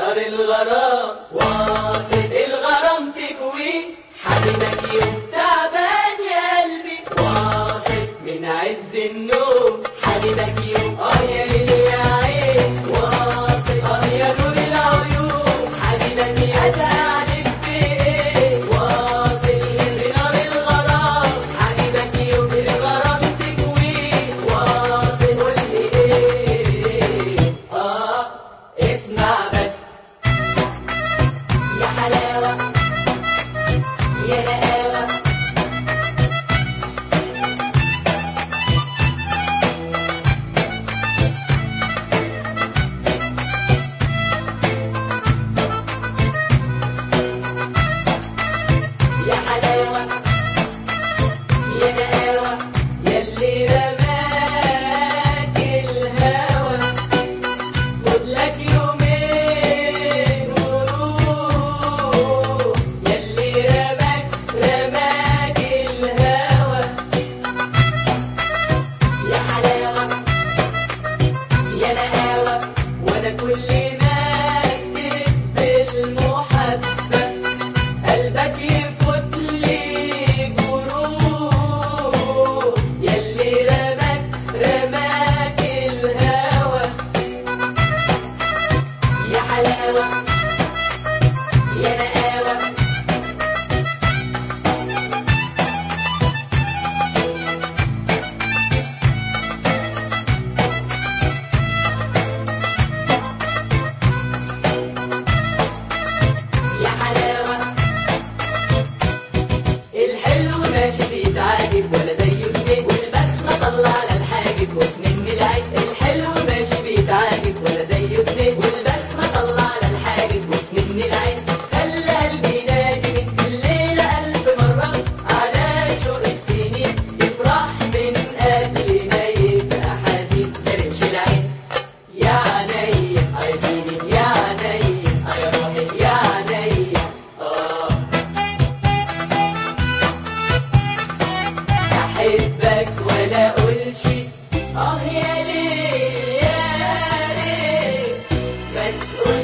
نار الغرام واصل الغرام تكوي حبيبك يوم تعبان يا قلبي واصل من عز النوم حبيبك يوم اه يا ليل يا عين واصل اه يا نور العيون حبيبك يا تعلم في ايه واصل بنار الغرام حبيبك يوم الغرام تكوي واصل قول لي ايه اه اسمع بس يا حلاوة يا نقاوة يا حلاوة يا نقاوة يلي رماك الهوى خد لك يومين وروح يلي رماك رماك الهوى يا حلاوة يا نقاوة وانا كل ما اكتب بالمحبة قلبك يفوت لي جروح يلي رماك رماك الهوى يا حلاوة يا نقاوة يا حلاوة الحلو ماشي بيتعاجب ولا زيه اتنين والبسمة طلع على الحاجب وسنين العيد الحلو ماشي بيتعاجب ولا زيه اتنين والبسمة طلع على الحاجب وسنين العيد خلى قلبي ينادي من الليلة ألف مرة على شوق السنين يفرح من قبل ما يبقى حزين ترمش العين يا عينيا يا سيدي يا عينيا يا روحي يا عينيا آه احبك ولا اقولش اه يا ليه يا ليه ما تقول